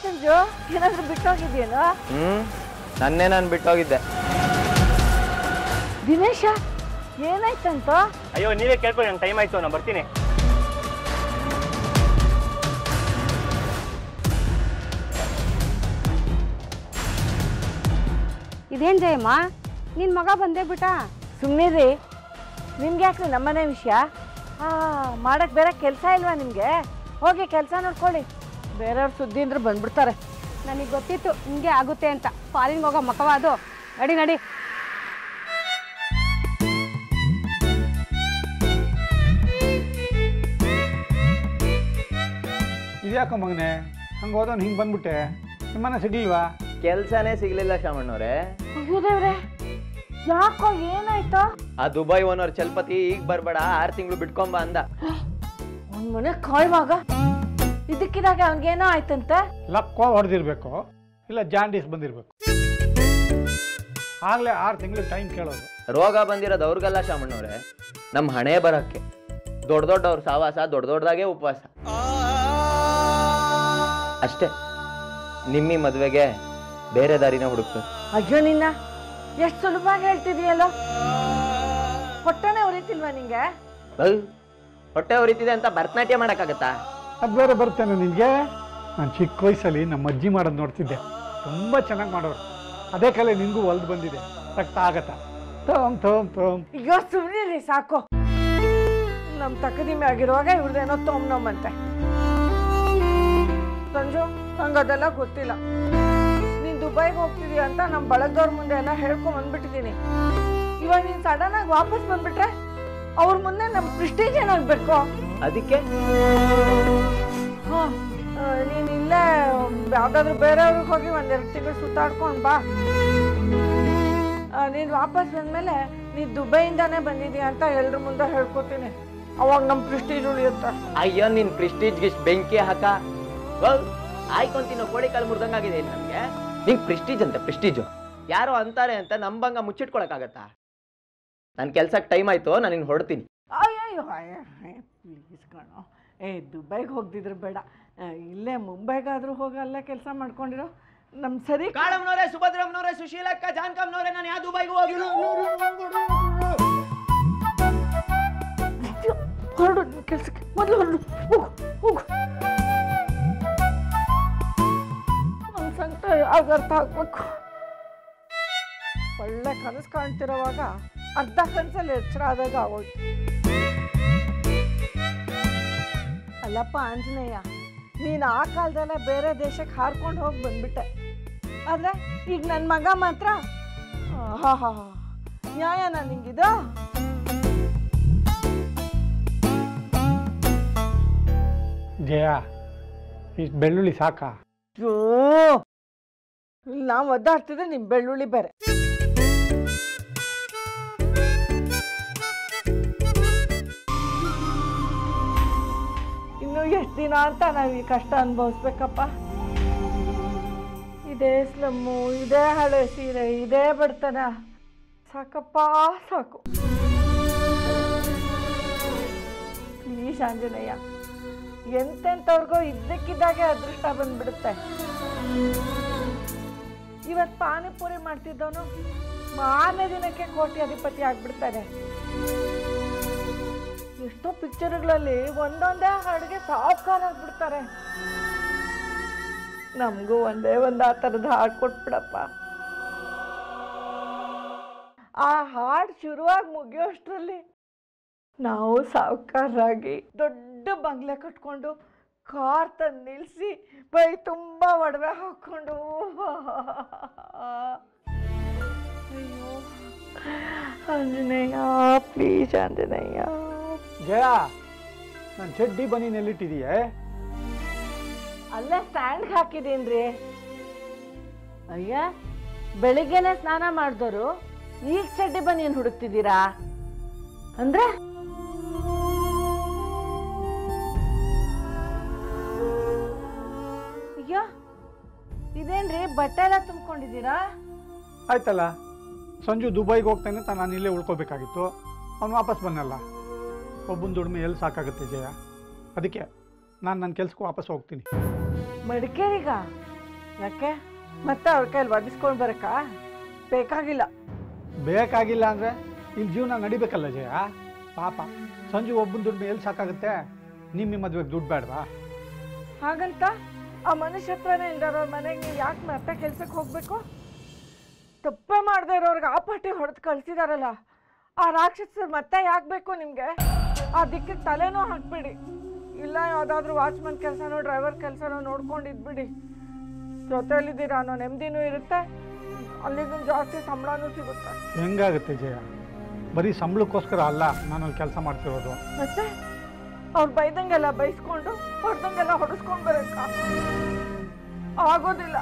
ಸಂಜು ಏನಾದ್ರೂ ಬಿಟ್ಟೋಗಿದ್ಯೇನೋ ಹ್ಞೂ ನನ್ನೇ ನಾನು ಬಿಟ್ಟೋಗಿದ್ದೆ ದಿನೇಶ ಏನಾಯ್ತಂತ ಅಯ್ಯೋ ನೀವೇ ಕೇಳ್ಕೊಳ್ಳಿ ನಂಗೆ ಟೈಮ್ ಆಯ್ತು ನಾನು ಬರ್ತೀನಿ ಇದೇನ್ ಜಯಮ್ಮ ನಿನ್ ಮಗ ಬಂದೇ ಬಿಟ್ಟ ಸುಮ್ಮನಿರಿ ನಿಮ್ಗೆ ಯಾಕೆ ನಮ್ಮನೆ ವಿಷಯ ಆ ಮಾಡಕ್ ಬೇರೆ ಕೆಲಸ ಇಲ್ವಾ ನಿಮ್ಗೆ ಹೋಗಿ ಕೆಲಸ ನೋಡ್ಕೊಳ್ಳಿ ಬೇರೆಯವ್ರ ಸುದ್ದಿ ಅಂದ್ರೆ ಬಂದ್ಬಿಡ್ತಾರೆ ನನಗೆ ಗೊತ್ತಿತ್ತು ಹಿಂಗೆ ಆಗುತ್ತೆ ಅಂತ ಫಾರಿನ್ಗೆ ಹೋಗೋ ಮಕವ ಅದು ನಡಿ ನಡಿ ಇದ್ಯಾಕೋ ಮಗನೆ ಹಂಗೆ ಹೋದವ್ನು ಹಿಂಗೆ ಬಂದ್ಬಿಟ್ಟೆ ನಿಮ್ಮನ್ನ ಸಿಗ್ಲಿಲ್ವಾ ಕೆಲಸನೇ ಸಿಗ್ಲಿಲ್ಲ ಶಾಮಣ್ಣವ್ರೆ ಅಯ್ಯೋ ದೇವ್ರೆ ಯಾಕೋ ಏನಾಯ್ತು ಆ ದುಬೈ ಓನರ್ ಚಲ್ಪತಿ ಈಗ ಬರ್ಬೇಡ ಆರು ತಿಂಗಳು ಬಿಟ್ಕೊಂಬ ಅಂದ ಅವ್ನ ಮನೆ ಕಾಯುವಾಗ ಇದಕ್ಕಿದಾಗ ಅವ್ನಿಗೇನೋ ಆಯ್ತಂತೆ ಲಕ್ಕೋ ಹೊಡೆದಿರ್ಬೇಕು ಇಲ್ಲ ಜಾಂಡೀಸ್ ಬಂದಿರಬೇಕು ಆಗಲೇ ಆರು ತಿಂಗಳು ಟೈಮ್ ಕೇಳೋದು ರೋಗ ಬಂದಿರೋದು ಅವ್ರಿಗಲ್ಲ ಶಾಮಣ್ಣವ್ರೆ ನಮ್ಮ ಹಣೆ ಬರಕ್ಕೆ ದೊಡ್ಡ ದೊಡ್ಡವ್ರ ಸಾವಾಸ ದೊಡ್ಡ ದೊಡ್ಡದಾಗೆ ಉಪವಾಸ ಅಷ್ಟೇ ನಿಮ್ಮಿ ಮದುವೆಗೆ ಬೇರೆ ದಾರಿನ ಹುಡುಕ್ಬೇಕು ಅಯ್ಯೋ ನಿನ್ನ ಎಷ್ಟು ಸುಲಭವಾಗಿ ಹೇಳ್ತಿದೀಯಲ್ಲೋ ಹೊಟ್ಟೆನೆ ಉರಿತಿಲ್ವಾ ನಿಂಗೆ ಅಹ್, ಹೊಟ್ಟೆ ಉರಿತಿದೆ ಅಂತ ಭರತನಾಟ್ಯ ಮಾಡಕ್ಕಾಗತ್ತಾ ಅದು ಬೇರೆ ಬರ್ತೇನೆ ನಿನಗೆ ನಾನು ಚಿಕ್ಕ ವಯಸ್ಸಲ್ಲಿ ನಮ್ಮ ಅಜ್ಜಿ ಮಾಡೋದು ನೋಡ್ತಿದ್ದೆ ತುಂಬ ಚೆನ್ನಾಗಿ ಮಾಡೋರು ಅದೇ ಕಲೆ ನಿನಗೂ ಒಲ್ದು ಬಂದಿದೆ ರಕ್ತ ಆಗತ್ತಾ ತೋಮ್ ತೋಮ್ ತೋಮ್ ಅಯ್ಯೋ ಸುಮ್ಮನಿರಿ ಸಾಕು ನಮ್ ತಕದಿಮೆ ಆಗಿರುವಾಗ ಇವ್ರದ್ದೇನೋ ತೊಂಬನಮ್ಮಂತೆ ಸಂಜು ನಂಗೆ ಅದೆಲ್ಲ ಗೊತ್ತಿಲ್ಲ ನೀನ್ ದುಬೈಗೆ ಹೋಗ್ತಿದೀಯ ಅಂತ ನಮ್ಮ ಬಳಗದವ್ರ ಮುಂದೆ ಎಲ್ಲ ಹೇಳ್ಕೊಂಡ್ ಬಂದ್ಬಿಟ್ಟಿದೀನಿ ಇವಾಗ ನೀನ್ ಸಡನ್ ಆಗಿ ವಾಪಸ್ ಬಂದ್ಬಿಟ್ರೆ ಅವ್ರ ಮುಂದೆ ನಮ್ ಪ್ರಿಸ್ಟೇಜ್ ಏನಾಗ್ಬೇಕು ಅದಕ್ಕೆ ಹಾ ಆ, ನೀನ್ ಇಲ್ಲೇ ಯಾವ್ದಾದ್ರು ಬೇರೆಯವ್ರಿಗೆ ಹೋಗಿ ಒಂದೆರಡು ತಿಂಗಳು ಸುತ್ತಾಡ್ಕೊಂಡ್ ಬಾ ಆ, ನೀನ್ ವಾಪಸ್ ಬಂದ್ಮೇಲೆ ನೀ ದುಬೈಯಿಂದಾನೇ ಬಂದಿದ್ಯಾ ಅಂತ ಎಲ್ರ ಮುಂದೆ ಹೇಳ್ಕೊತೀನಿ ಅವಾಗ ನಮ್ ಪ್ರಿಸ್ಟೀಜ್ ಉಳಿಯುತ್ತೆ ಅಯ್ಯೋ ನಿನ್ ಪ್ರಿಸ್ಟೀಜ್ಗೆ ಇಷ್ಟು ಬೆಂಕಿ ಹಾಕ ಆಯ್ಕೊಂತಿನೋ ಕೋಳಿ ಕಾಲು ಮುರ್ದಂಗಾಗಿದೆ ಇಲ್ಲಿ ನಮ್ಗೆ ನಿಂಗೆ ಪ್ರಿಸ್ಟೀಜ್ ಅಂತ ಪ್ರಿಸ್ಟೀಜು ಯಾರೋ ಅಂತಾರೆ ಅಂತ ನಂಬಂಗ ಮುಚ್ಚಿಟ್ಕೊಳಕ್ಕಾಗತ್ತಾ ನನ್ನ ಕೆಲ್ಸಕ್ಕೆ ಟೈಮ್ ಆಯ್ತು ನಾನು ಇನ್ನು ಹೊಡ್ತೀನಿ ಅಯ್ಯಯ್ಯೋ ಪ್ಲೀಸ್ ಕಣೋ ಏ ದುಬೈಗೆ ಹೋಗ್ದಿದ್ರೆ ಬೇಡ ಆ, ಇಲ್ಲೇ ಮುಂಬೈಗಾದ್ರೂ ಹೋಗಿ ಅಲ್ಲೇ ಕೆಲಸ ಮಾಡ್ಕೊಂಡಿರೋ ನಮ್ ಸರಿ ಕಾಳಮ್ನವ್ರೆ ಸುಭದ್ರಮ್ನವ್ರೆ ಸುಶೀಲಕ್ಕ ಜಾನ್ಕಮ್ನವ್ರೆ ನಾನು ಯಾವ ದುಬೈಗೂ ಹೋಗಿಲ್ಲ ಹೊರಡು ನಿನ್ ಕೆಲ್ಸಕ್ಕೆ ಮೊದಲು ಹೊರಡು ಹೋಗು ಹೋಗು ನನ್ನ ಸಂಕಟ ಯಾವಾಗ ಅರ್ಥ ಆಗ್ಬೇಕು ಒಳ್ಳೆ ಕನಸು ಕಾಣ್ತಿರೋವಾಗ ಅರ್ಧ ಕನಸಲ್ಲಿ ಎಚ್ಚರ ಆದಾಗ ಆಗೋಯ್ತು ಅಲ್ಲಪ್ಪ ಆಂಜನೇಯ ನೀನು ಆ ಕಾಲದಲ್ಲ ಬೇರೆ ದೇಶಕ್ಕೆ ಹಾರ್ಕೊಂಡು ಹೋಗಿ ಬಂದ್ಬಿಟ್ಟೆ ಆದರೆ ಈಗ ನನ್ನ ಮಗ ಮಾತ್ರ ಹಾ ಹಾ ಹಾ ನ್ಯಾಯನಾ ನಿಂಗಿದು ಜಯ ಇಷ್ಟು ಬೆಳ್ಳುಳ್ಳಿ ಸಾಕಾ ಅಯ್ಯೋ ಇಲ್ಲಿ ನಾವು ಒದ್ದಾಡ್ತಿದ್ರೆ ನಿಮ್ ಬೆಳ್ಳುಳ್ಳಿ ಬೇರೆ ಇನ್ನು ಎಷ್ಟು ದಿನ ಅಂತ ನಾವು ಈ ಕಷ್ಟ ಅನುಭವಿಸ್ಬೇಕಪ್ಪ ಇದೇ ಸ್ಲಮ್ಮು ಇದೇ ಹಳೆ ಸೀರೆ ಇದೇ ಬಡತನ ಸಾಕಪ್ಪ ಸಾಕು ಪ್ಲೀಸ್ ಆಂಜನೇಯ ಎಂತೆಂಥವ್ರಿಗೋ ಇದ್ದಕ್ಕಿದ್ದಾಗೆ ಅದೃಷ್ಟ ಬಂದ್ಬಿಡುತ್ತೆ ಇವತ್ತು ಪಾನಿಪುರಿ ಮಾಡ್ತಿದ್ದವನು ಮಾರನೇ ದಿನಕ್ಕೆ ಕೋಟಿ ಅಧಿಪತಿ ಆಗ್ಬಿಡ್ತಾನೆ ಎಷ್ಟೋ ಪಿಕ್ಚರ್ಗಳಲ್ಲಿ ಒಂದೊಂದೇ ಹಾಡಿಗೆ ಸಾವುಕಾರ ಆಗ್ಬಿಡ್ತಾರೆ ನಮಗೂ ಒಂದೇ ಒಂದು ಆ ಥರದ ಹಾಡು ಕೊಟ್ಬಿಡಪ್ಪ ಆ ಹಾಡು ಶುರುವಾಗಿ ಮುಗಿಯೋಷ್ಟರಲ್ಲಿ ನಾವು ಸಾವುಕಾರರಾಗಿ ದೊಡ್ಡ ಬಂಗ್ಲೆ ಕಟ್ಕೊಂಡು ಕಾರ್ ತಂದು ನಿಲ್ಲಿಸಿ ಬೈ ತುಂಬ ಒಡವೆ ಹಾಕ್ಕೊಂಡು ಅಯ್ಯೋ ಆಂಜನೇಯ ಪ್ಲೀಸ್ ಆಂಜನೇಯ ಜಯ ನಾನು ಚಡ್ಡಿ ಬನ್ನಿ ನೆಲ್ಲಿಟ್ಟಿದೀಯೇ ಅಲ್ಲೇ ಸ್ಟ್ಯಾಂಡ್ಗೆ ಹಾಕಿದೀನ್ರಿ ಅಯ್ಯ ಬೆಳಿಗ್ಗೆನೆ ಸ್ನಾನ ಮಾಡಿದವರು ಈಗ ಚಡ್ಡಿ ಬನ್ನಿ ಏನು ಹುಡುಕ್ತಿದ್ದೀರಾ ಅಂದ್ರೆ ಅಯ್ಯೋ ಇದೇನ್ರಿ ಬಟ್ಟೆ ಎಲ್ಲ ತುಂಬ್ಕೊಂಡಿದ್ದೀರಾ ಆಯ್ತಲ್ಲ ಸಂಜು ದುಬೈಗೆ ಹೋಗ್ತಾನೆ ಅಂತ ನಾನು ಇಲ್ಲೇ ಉಳ್ಕೋಬೇಕಾಗಿತ್ತು ಅವ್ನು ವಾಪಸ್ ಬಂದಲ್ಲ ಒಬ್ಬನ ದುಡಿಮೆ ಎಲ್ಲಿ ಸಾಕಾಗುತ್ತೆ ಜಯ ಅದಕ್ಕೆ ನಾನು ನನ್ನ ಕೆಲ್ಸಕ್ಕೆ ವಾಪಸ್ ಹೋಗ್ತೀನಿ ಮಡಿಕೇರಿಗ ಯಾಕೆ ಮತ್ತೆ ಅವ್ರ ಕೈಲಿ ಒದಿಸ್ಕೊಂಡು ಬರಕ್ಕ ಬೇಕಾಗಿಲ್ಲ ಬೇಕಾಗಿಲ್ಲ ಅಂದರೆ ಇಲ್ಲಿ ಜೀವನ ನಡಿಬೇಕಲ್ಲ ಜಯ ಪಾಪ ಸಂಜೆ ಒಬ್ಬನ ದುಡ್ಡು ಎಲ್ಲಿ ಸಾಕಾಗುತ್ತೆ ನಿಮ್ಮ ಮದುವೆಗೆ ದುಡ್ಡು ಬೇಡವಾ ಹಾಗಂತ ಆ ಮನುಷ್ಯ ಹತ್ರನೇ ಇಲ್ದಾರ ಮನೆಗೆ ನೀವು ಯಾಕೆ ಮತ್ತೆ ಕೆಲ್ಸಕ್ಕೆ ಹೋಗ್ಬೇಕು ತಪ್ಪೇ ಮಾಡದೇ ಇರೋರ್ಗೆ ಆ ಪಾಟಿ ಹೊಡೆದು ಕಳ್ಸಿದಾರಲ್ಲ ಆ ರಾಕ್ಷಸರು ಮತ್ತೆ ಯಾಕೆ ಬೇಕು ನಿಮಗೆ ಆ ದಿಕ್ಕಿಗೆ ತಲೆನೂ ಹಾಕ್ಬಿಡಿ ಇಲ್ಲ ಯಾವುದಾದ್ರೂ ವಾಚ್ಮನ್ ಕೆಲಸನೋ ಡ್ರೈವರ್ ಕೆಲಸನೋ ನೋಡ್ಕೊಂಡು ಇದ್ಬಿಡಿ ಜೊತೆಯಲ್ಲಿದ್ದೀರಾ ಅನ್ನೋ ನೆಮ್ಮದಿನೂ ಇರುತ್ತೆ ಅಲ್ಲಿಗೂ ಜಾಸ್ತಿ ಸಂಬಳನೂ ಸಿಗುತ್ತೆ ಹೆಂಗಾಗುತ್ತೆ ಜಯ ಬರೀ ಸಂಬಳಕ್ಕೋಸ್ಕರ ಅಲ್ಲ ನಾನು ಅಲ್ಲಿ ಕೆಲಸ ಮಾಡ್ತಿರೋದು ಮತ್ತೆ ಅವ್ರು ಬೈದಂಗೆಲ್ಲ ಬೈಸ್ಕೊಂಡು ಹೊಡೆದಂಗೆಲ್ಲ ಹೊಡೆಸ್ಕೊಂಡು ಬರಕ್ಕ ಆಗೋದಿಲ್ಲ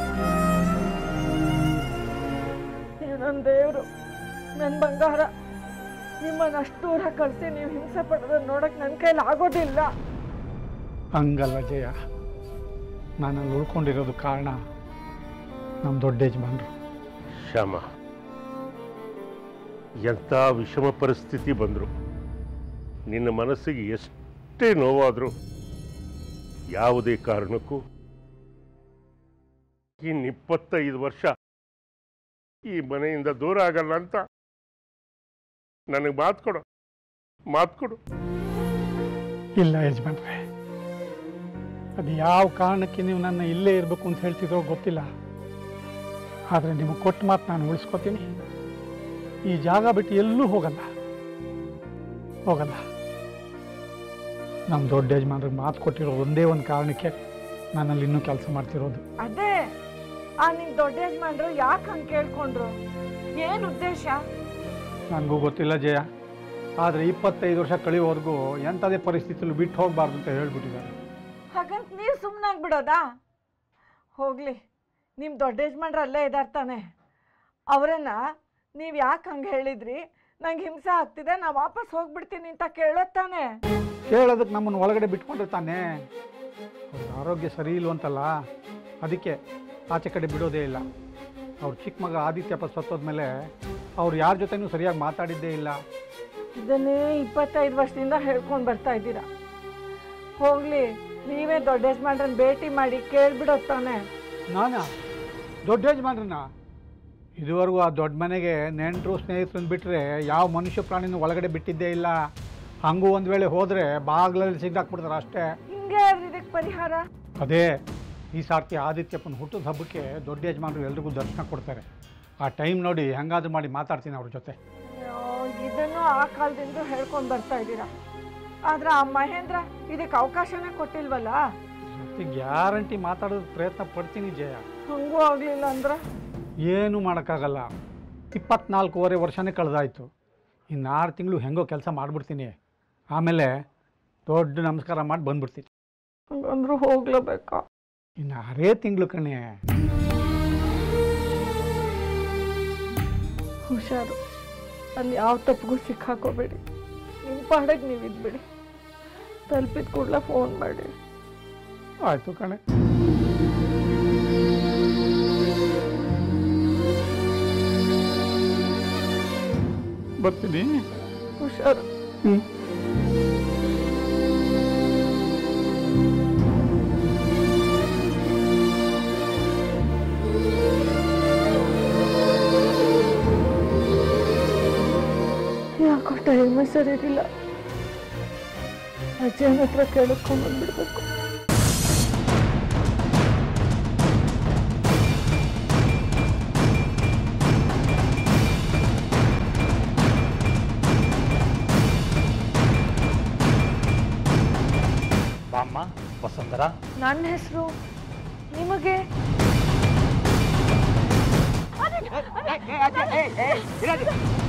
ನೀವು ನನ್ನ ದೇವರು ನನ್ನ ಬಂಗಾರ ನಿಮ್ಮನ್ನ ಅಷ್ಟು ದೂರ ಕಳಿಸಿ ನೀವು ಹಿಂಸೆ ಪಡೋದನ್ನ ನೋಡಕ್ ನನ್ನ ಕೈಲಿ ಆಗೋದಿಲ್ಲ ಹಂಗಲ್ಲ ಜಯ ನಾನಲ್ಲಿ ಉಳ್ಕೊಂಡಿರೋದು ಕಾರಣ ನಮ್ಮ ದೊಡ್ಡ ಯಜಮಾನ್ರು ಶ್ಯಾಮ ಎಂಥ ವಿಷಮ ಪರಿಸ್ಥಿತಿ ಬಂದರು ನಿನ್ನ ಮನಸ್ಸಿಗೆ ಎಷ್ಟೇ ನೋವಾದರೂ ಯಾವುದೇ ಕಾರಣಕ್ಕೂ ಇನ್ನು ಇಪ್ಪತ್ತೈದು ವರ್ಷ ಈ ಮನೆಯಿಂದ ದೂರ ಆಗಲ್ಲ ಅಂತ ನನಗೆ ಮಾತು ಕೊಡು ಮಾತು ಕೊಡು ಇಲ್ಲ ಯಜಮಾನ್ರೆ ಅದು ಯಾವ ಕಾರಣಕ್ಕೆ ನೀವು ನನ್ನ ಇಲ್ಲೇ ಇರಬೇಕು ಅಂತ ಹೇಳ್ತಿದ್ರೋ ಗೊತ್ತಿಲ್ಲ ಆದರೆ ನಿಮಗೆ ಕೊಟ್ಟ ಮಾತು ನಾನು ಉಳಿಸ್ಕೊತೀನಿ ಈ ಜಾಗ ಬಿಟ್ಟು ಎಲ್ಲೂ ಹೋಗಲ್ಲ ಹೋಗಲ್ಲ ನಮ್ಮ ದೊಡ್ಡ ಯಜಮಾನ್ರಿಗೆ ಮಾತು ಕೊಟ್ಟಿರೋ ಒಂದೇ ಒಂದು ಕಾರಣಕ್ಕೆ ನಾನಲ್ಲಿ ಇನ್ನೂ ಕೆಲಸ ಮಾಡ್ತಿರೋದು ಅದೇ ಆ ನಿಮ್ ದೊಡ್ಡ ಯಜಮಾನ್ರು ಯಾಕೆ ಹಂಗೆ ಕೇಳ್ಕೊಂಡ್ರು ಏನ್ ಉದ್ದೇಶ ನನಗೂ ಗೊತ್ತಿಲ್ಲ ಜಯ ಆದರೆ ಇಪ್ಪತ್ತೈದು ವರ್ಷ ಕಳೆಯೋವರೆಗೂ ಎಂಥದೇ ಪರಿಸ್ಥಿತಿಯಲ್ಲಿ ಬಿಟ್ಟು ಹೋಗಬಾರ್ದು ಅಂತ ಹೇಳ್ಬಿಟ್ಟಿದ್ದಾರೆ ಹಾಗಂತ ನೀವು ಸುಮ್ಮನಾಗ್ಬಿಡೋದಾ ಹೋಗ್ಲಿ ನಿಮ್ಮ ದೊಡ್ಡ ಯಜಮಾನ್ರು ಅಲ್ಲೇ ಇದ್ದಾರೆ ತಾನೆ ಅವರನ್ನ ನೀವು ಯಾಕೆ ಹಂಗೆ ಹೇಳಿದ್ರಿ ನಂಗೆ ಹಿಂಸೆ ಆಗ್ತಿದೆ ನಾ ವಾಪಸ್ ಹೋಗ್ಬಿಡ್ತೀನಿ ಅಂತ ಕೇಳೋದ್ ತಾನೆ ಕೇಳೋದಕ್ಕೆ ನಮ್ಮನ್ನು ಒಳಗಡೆ ಬಿಟ್ಕೊಂಡ್ರೆ ತಾನೇ ಅವ್ರ ಆರೋಗ್ಯ ಸರಿ ಇಲ್ವಂತಲ್ಲ ಅದಕ್ಕೆ ಆಚೆ ಕಡೆ ಬಿಡೋದೇ ಇಲ್ಲ ಅವ್ರ ಚಿಕ್ಕ ಮಗ ಆದಿತ್ಯಪ್ಪ ಸತ್ತೋದ್ಮೇಲೆ ಅವ್ರು ಯಾರ ಜೊತೆನೂ ಸರಿಯಾಗಿ ಮಾತಾಡಿದ್ದೇ ಇಲ್ಲ ಇದನ್ನೇ ಇಪ್ಪತ್ತೈದು ವರ್ಷದಿಂದ ಹೇಳ್ಕೊಂಡು ಬರ್ತಾ ಇದ್ದೀರಾ ಹೋಗ್ಲಿ ನೀವೇ ದೊಡ್ಡ ಯಜಮಾನ್ರನ್ನ ಭೇಟಿ ಮಾಡಿ ಕೇಳ್ಬಿಡೋದ್ ತಾನೆ ನಾನಾ ದೊಡ್ಡ ಯಜಮಾನ್ರನ್ನ ಇದುವರೆಗೂ ಆ ದೊಡ್ಡ ಮನೆಗೆ ನೆಂಟರು ಸ್ನೇಹಿತರನ್ನ ಬಿಟ್ಟರೆ ಯಾವ ಮನುಷ್ಯ ಪ್ರಾಣಿನೂ ಒಳಗಡೆ ಬಿಟ್ಟಿದ್ದೇ ಇಲ್ಲ ಹಂಗೂ ಒಂದು ವೇಳೆ ಹೋದರೆ ಬಾಗ್ಲಲ್ಲಿ ಸಿಗ್ದಾಕ್ಬಿಡ್ತಾರೆ ಅಷ್ಟೇ ಹಿಂಗೆ ಆದ್ರೆ ಇದಕ್ಕೆ ಪರಿಹಾರ ಅದೇ ಈ ಸಾರ್ತಿ ಆದಿತ್ಯಪ್ಪನ ಹುಟ್ಟದ ಹಬ್ಬಕ್ಕೆ ದೊಡ್ಡ ಯಜಮಾನರು ಎಲ್ರಿಗೂ ದರ್ಶನ ಕೊಡ್ತಾರೆ ಆ ಟೈಮ್ ನೋಡಿ ಹೆಂಗಾದ್ರೂ ಮಾಡಿ ಮಾತಾಡ್ತೀನಿ ಅವ್ರ ಜೊತೆ ಅಯ್ಯೋ, ಇದನ್ನು ಆ ಕಾಲದಿಂದ ಹೇಳ್ಕೊಂಡು ಬರ್ತಾ ಇದ್ದೀರಾ ಆದ್ರೆ ಆ ಮಹೇಂದ್ರ ಇದಕ್ಕೆ ಅವಕಾಶನೇ ಕೊಟ್ಟಿಲ್ವಲ್ಲ ಜೊತೆ ಗ್ಯಾರಂಟಿ ಮಾತಾಡೋದು ಪ್ರಯತ್ನ ಪಡ್ತೀನಿ ಜಯ ಹಂಗೂ ಆಗ್ಲಿಲ್ಲ ಅಂದ್ರೆ ಏನೂ ಮಾಡೋಕ್ಕಾಗಲ್ಲ ಇಪ್ಪತ್ನಾಲ್ಕೂವರೆ ವರ್ಷನೇ ಕಳೆದಾಯ್ತು ಇನ್ನು ಆರು ತಿಂಗಳು ಹೆಂಗೋ ಕೆಲಸ ಮಾಡಿಬಿಡ್ತೀನಿ ಆಮೇಲೆ ದೊಡ್ಡ ನಮಸ್ಕಾರ ಮಾಡಿ ಬಂದ್ಬಿಡ್ತೀನಿ ಹಂಗಂದ್ರೂ ಹೋಗ್ಲೇಬೇಕಾ ಇನ್ನು ಆರೇ ತಿಂಗಳು ಕಣೆ ಹುಷಾರು ಅಲ್ಲಿ ಯಾವ ತಪ್ಪಿಗೂ ಸಿಕ್ಕಾಕೋಬೇಡಿ ನಿಮ್ಮ ಪಾಡಕ್ಕೆ ನೀವು ಇದ್ಬಿಡಿ ತಲುಪಿದ ಕೂಡಲೇ ಫೋನ್ ಮಾಡಿ ಆಯಿತು ಕಣೆ ಬರ್ತೀನಿ ಹುಷಾರು ಹ್ಞೂ ಯಾಕೋ ಟೈಮೇ ಸರಿಯಿಲ್ಲ ಅಜ್ಜನ ಹತ್ರ ಕೇಳಿಸ್ಕೊಂಡು ಬಂದ್ಬಿಡ್ಬೇಕು ಬಾಮ್ಮ ವಸುಂಧರಾ ನನ್ನ ಹೆಸರು ನಿಮಗೆ ಏ, ಏ, ಏ, ಏ, ಏ, ಇರಾದಿ.